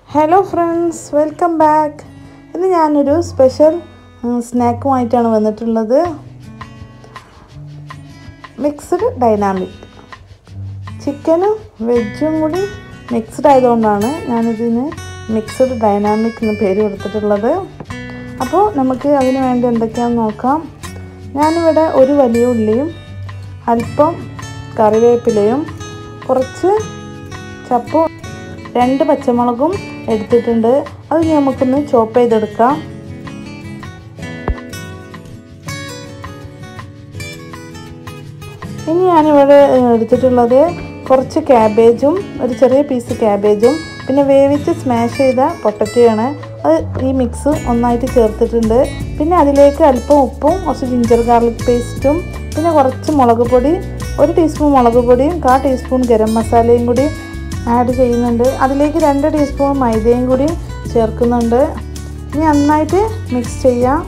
hello friends welcome back ഇന്ന് ഞാനൊരു special സ്നാക്കുമായിട്ടാണ് വന്നിട്ടുള്ളത് മിക്സ്ഡ് ഡൈനാമിക് ചിക്കനും വെജും കൂടി മിക്സ്ഡ് ആയതുകൊണ്ടാണ് ഞാനിതിന് മിക്സ്ഡ് ഡൈനാമിക് എന്ന് പേര് കൊടുത്തിട്ടുള്ളത് അപ്പോൾ നമുക്ക് അതിന് വേണ്ടി എന്തൊക്കെയാണെന്ന് നോക്കാം ഞാനിവിടെ ഒരു വലിയ ഉള്ളിയും അല്പം കറിവേപ്പിലയും കുറച്ച് ചപ്പും രണ്ട് പച്ചമുളകും എടുത്തിട്ടുണ്ട് അത് ഇനി നമുക്കൊന്ന് ചോപ്പ് ചെയ്തെടുക്കാം ഇനി ഞാനിവിടെ എടുത്തിട്ടുള്ളത് കുറച്ച് ക്യാബേജും ഒരു ചെറിയ പീസ് ക്യാബേജും പിന്നെ വേവിച്ച് സ്മാഷ് ചെയ്ത പൊട്ടറ്റോയാണ് അത് ഈ മിക്സ് ഒന്നായിട്ട് ചേർത്തിട്ടുണ്ട് പിന്നെ അതിലേക്ക് അല്പം ഉപ്പും കുറച്ച് ജിഞ്ചർ ഗാർലിക് പേസ്റ്റും പിന്നെ കുറച്ച് മുളക് പൊടി ഒരു ടീസ്പൂൺ മുളക് പൊടിയും കാ ടീസ്പൂൺ ഗരം മസാലയും കൂടി ആഡ് ചെയ്യുന്നുണ്ട് അതിലേക്ക് രണ്ട് ടീസ്പൂൺ മൈദയും കൂടി ചേർക്കുന്നുണ്ട് ഇനി നന്നായിട്ട് മിക്സ് ചെയ്യാം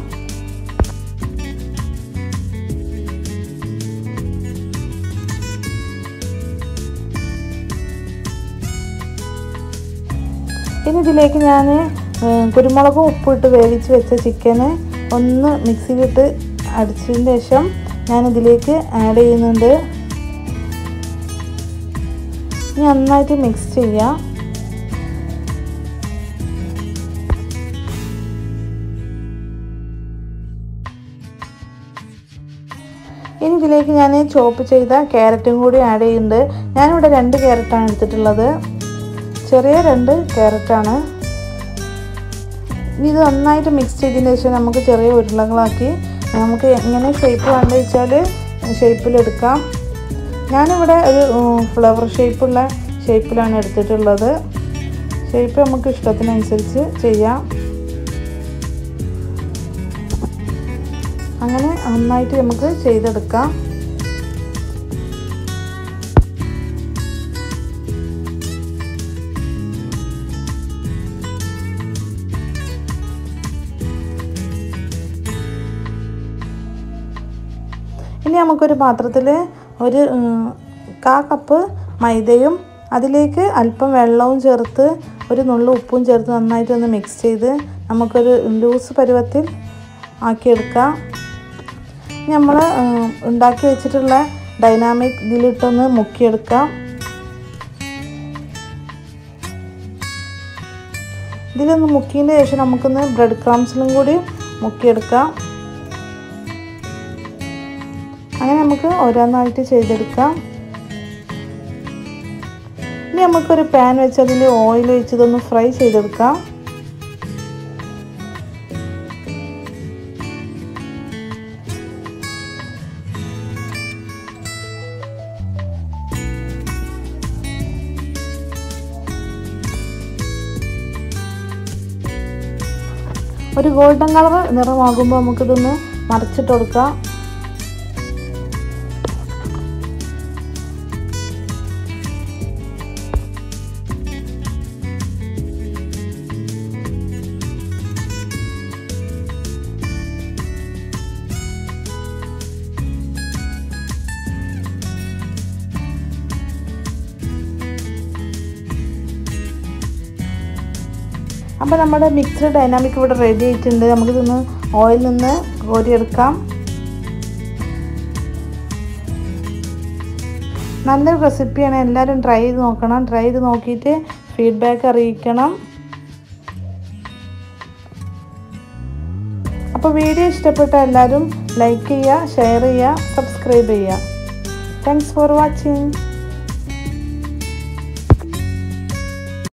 ഇനി ഇതിലേക്ക് ഞാൻ കുരുമുളകും ഉപ്പിട്ട് വേവിച്ച് വെച്ച ചിക്കന് ഒന്ന് മിക്സിയിലിട്ട് അടിച്ചതിന് ശേഷം ഞാൻ ഇതിലേക്ക് ആഡ് ചെയ്യുന്നുണ്ട് ഇനി നന്നായിട്ട് മിക്സ് ചെയ്യാം ഇനി ഇതിലേക്ക് ഞാൻ ചോപ്പ് ചെയ്ത ക്യാരറ്റും കൂടി ആഡ് ചെയ്യുന്നുണ്ട് ഞാനിവിടെ രണ്ട് ക്യാരറ്റാണ് എടുത്തിട്ടുള്ളത് ചെറിയ രണ്ട് ക്യാരറ്റാണ് ഇനി ഇത് നന്നായിട്ട് മിക്സ് ചെയ്തതിന് ശേഷം നമുക്ക് ചെറിയ ഉരുളകളാക്കി നമുക്ക് എങ്ങനെ ഷേപ്പ് വേണ്ടത് വെച്ചാൽ ഷേപ്പിലെടുക്കാം ഞാനിവിടെ ഒരു ഫ്ലവർ ഷേപ്പുള്ള ഷേപ്പിലാണ് എടുത്തിട്ടുള്ളത് ഷേപ്പ് നമുക്ക് ഇഷ്ടത്തിനനുസരിച്ച് ചെയ്യാം അങ്ങനെ നന്നായിട്ട് നമുക്ക് ചെയ്തെടുക്കാം ഇനി നമുക്കൊരു പാത്രത്തിൽ ഒരു കാ കപ്പ് മൈദയും അതിലേക്ക് അല്പം വെള്ളവും ചേർത്ത് ഒരു നുള്ളു ഉപ്പും ചേർത്ത് നന്നായിട്ട് ഒന്ന് മിക്സ് ചെയ്ത് നമുക്കൊരു ലൂസ് പരുവത്തിൽ ആക്കിയെടുക്കാം നമ്മൾ ഉണ്ടാക്കി വെച്ചിട്ടുള്ള ഡൈനാമിക് ഇതിലിട്ടൊന്ന് മുക്കിയെടുക്കാം ഇതിലൊന്ന് മുക്കിയതിന് ശേഷം നമുക്കൊന്ന് ബ്രെഡ് ക്രംസിലും കൂടി മുക്കിയെടുക്കാം അങ്ങനെ നമുക്ക് ഓരോന്നായിട്ട് ചെയ്തെടുക്കാം ഇനി നമുക്കൊരു പാൻ വെച്ച് അതിൽ ഓയിൽ ഒഴിച്ച് ഇതൊന്ന് ഫ്രൈ ചെയ്തെടുക്കാം ഒരു ഗോൾഡൻ കളർ നിറമാകുമ്പോൾ നമുക്കിതൊന്ന് മറിച്ചിട്ട് കൊടുക്കാം അപ്പോൾ നമ്മുടെ മിക്സ്ഡ് ഡൈനാമിക് ഇവിടെ റെഡി ആയിട്ടുണ്ട് നമുക്കിതൊന്ന് ഓയിൽ നിന്ന് കോരിയെടുക്കാം നല്ലൊരു റെസിപ്പിയാണ് എല്ലാവരും ട്രൈ ചെയ്ത് നോക്കണം ട്രൈ ചെയ്ത് നോക്കിയിട്ട് ഫീഡ്ബാക്ക് അറിയിക്കണം അപ്പോൾ വീഡിയോ ഇഷ്ടപ്പെട്ട എല്ലാവരും ലൈക്ക് ചെയ്യുക ഷെയർ ചെയ്യുക സബ്സ്ക്രൈബ് ചെയ്യുക താങ്ക്സ് ഫോർ വാച്ചിങ്